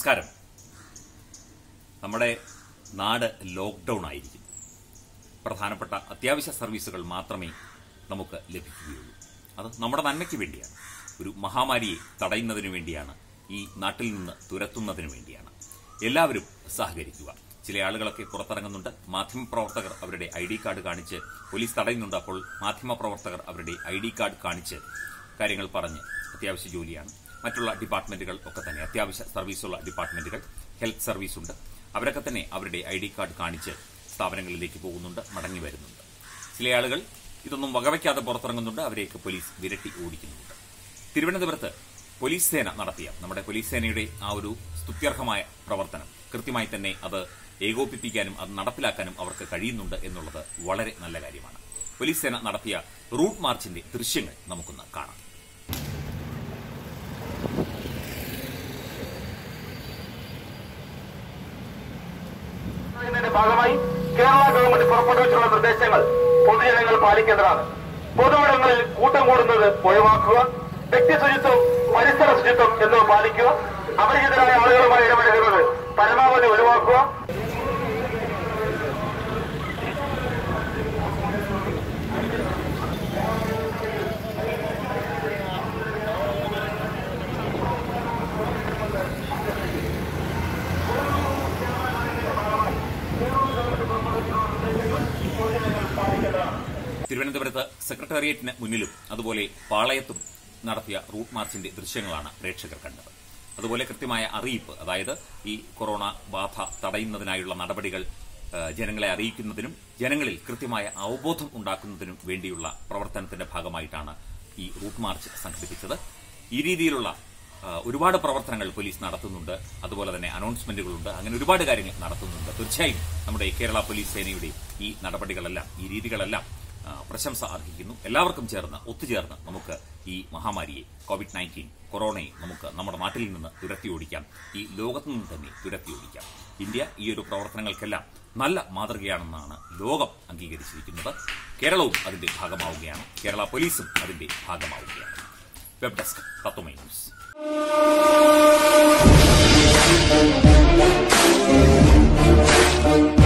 നമസ്കാരം നമ്മുടെ നാട് ലോക്ക്ഡൌൺ ആയിരിക്കും പ്രധാനപ്പെട്ട അത്യാവശ്യ സർവീസുകൾ മാത്രമേ നമുക്ക് ലഭിക്കുകയുള്ളൂ അത് നമ്മുടെ നന്മയ്ക്ക് വേണ്ടിയാണ് ഒരു മഹാമാരിയെ തടയുന്നതിന് വേണ്ടിയാണ് ഈ നാട്ടിൽ നിന്ന് തുരത്തുന്നതിന് വേണ്ടിയാണ് എല്ലാവരും സഹകരിക്കുക ചില ആളുകളൊക്കെ പുറത്തിറങ്ങുന്നുണ്ട് മാധ്യമപ്രവർത്തകർ അവരുടെ ഐ ഡി കാർഡ് കാണിച്ച് പോലീസ് തടയുന്നുണ്ട് അപ്പോൾ മാധ്യമപ്രവർത്തകർ അവരുടെ ഐ ഡി കാർഡ് കാണിച്ച് കാര്യങ്ങൾ പറഞ്ഞ് അത്യാവശ്യ ജോലിയാണ് മറ്റുള്ള ഡിപ്പാർട്ട്മെന്റുകൾ ഒക്കെ തന്നെ അത്യാവശ്യ സർവീസുള്ള ഡിപ്പാർട്ട്മെന്റുകൾ ഹെൽത്ത് സർവീസ് ഉണ്ട് അവരൊക്കെ തന്നെ അവരുടെ ഐ ഡി കാർഡ് കാണിച്ച് സ്ഥാപനങ്ങളിലേക്ക് പോകുന്നുണ്ട് മടങ്ങി വരുന്നുണ്ട് ചില ആളുകൾ ഇതൊന്നും വകവയ്ക്കാതെ പുറത്തിറങ്ങുന്നുണ്ട് അവരെയൊക്കെ പോലീസ് വിരട്ടി ഓടിക്കുന്നുണ്ട് തിരുവനന്തപുരത്ത് പോലീസ് സേന നടത്തിയ നമ്മുടെ പോലീസ് സേനയുടെ ആ ഒരു സ്തുത്യർഹമായ പ്രവർത്തനം കൃത്യമായി തന്നെ അത് ഏകോപിപ്പിക്കാനും അത് നടപ്പിലാക്കാനും അവർക്ക് കഴിയുന്നുണ്ട് എന്നുള്ളത് വളരെ നല്ല കാര്യമാണ് പോലീസ് സേന നടത്തിയ റൂട്ട് മാർച്ചിന്റെ ദൃശ്യങ്ങൾ നമുക്കൊന്ന് കാണാം ഇതിന്റെ ഭാഗമായി കേരള ഗവൺമെന്റ് പുറപ്പെടുവിച്ചുള്ള നിർദ്ദേശങ്ങൾ പൊതുജനങ്ങൾ പാലിക്കേണ്ടതാണ് പൊതുവിടങ്ങളിൽ കൂട്ടം കൂടുന്നത് ഒഴിവാക്കുക വ്യക്തി ശുചിത്വം പരിസര ശുചിത്വം എന്നിവ പാലിക്കുക അപരിചിതരായ ആളുകളുമായി ഇടപെടുന്നത് പരമാവധി ഒഴിവാക്കുക തിരുവനന്തപുരത്ത് സെക്രട്ടേറിയറ്റിന് മുന്നിലും അതുപോലെ പാളയത്തും നടത്തിയ റൂട്ട് മാർച്ചിന്റെ ദൃശ്യങ്ങളാണ് പ്രേക്ഷകർ കണ്ടത് അതുപോലെ കൃത്യമായ അറിയിപ്പ് അതായത് ഈ കൊറോണ ബാധ തടയുന്നതിനായുള്ള നടപടികൾ ആ, ജനങ്ങളെ അറിയിക്കുന്നതിനും ജനങ്ങളിൽ കൃത്യമായ അവബോധം ഉണ്ടാക്കുന്നതിനും വേണ്ടിയുള്ള പ്രവർത്തനത്തിന്റെ ഭാഗമായിട്ടാണ് ഈ റൂട്ട് മാർച്ച് സംഘടിപ്പിച്ചത് ഈ രീതിയിലുള്ള ആ, ഒരുപാട് പ്രവർത്തനങ്ങൾ പോലീസ് നടത്തുന്നുണ്ട് അതുപോലെ തന്നെ അനൗൺസ്മെന്റുകളുണ്ട് അങ്ങനെ ഒരുപാട് കാര്യങ്ങൾ നടത്തുന്നുണ്ട് തീർച്ചയായും നമ്മുടെ കേരള പോലീസ് സേനയുടെ ഈ നടപടികളെല്ലാം ഈ രീതികളെല്ലാം ആ, പ്രശംസ അർഹിക്കുന്നു എല്ലാവർക്കും ചേർന്ന് ഒത്തുചേർന്ന് നമുക്ക് ഈ മഹാമാരിയെ കോവിഡ് നയൻറ്റീൻ കൊറോണയെ നമുക്ക് നമ്മുടെ നാട്ടിൽ നിന്ന് തുരത്തി ഓടിക്കാം ഈ ലോകത്തു നിന്ന് തന്നെ തുരത്തി ഓടിക്കാം ഇന്ത്യ ഈ ഒരു പ്രവർത്തനങ്ങൾക്കെല്ലാം നല്ല മാതൃകയാണെന്നാണ് ലോകം അംഗീകരിച്ചിരിക്കുന്നത് കേരളവും അതിന്റെ ഭാഗമാവുകയാണ് കേരള പോലീസും അതിന്റെ ഭാഗമാവുകയാണ് വെബ് ഡെസ്ക് തത്വമൈ ന്യൂസ് Thank you.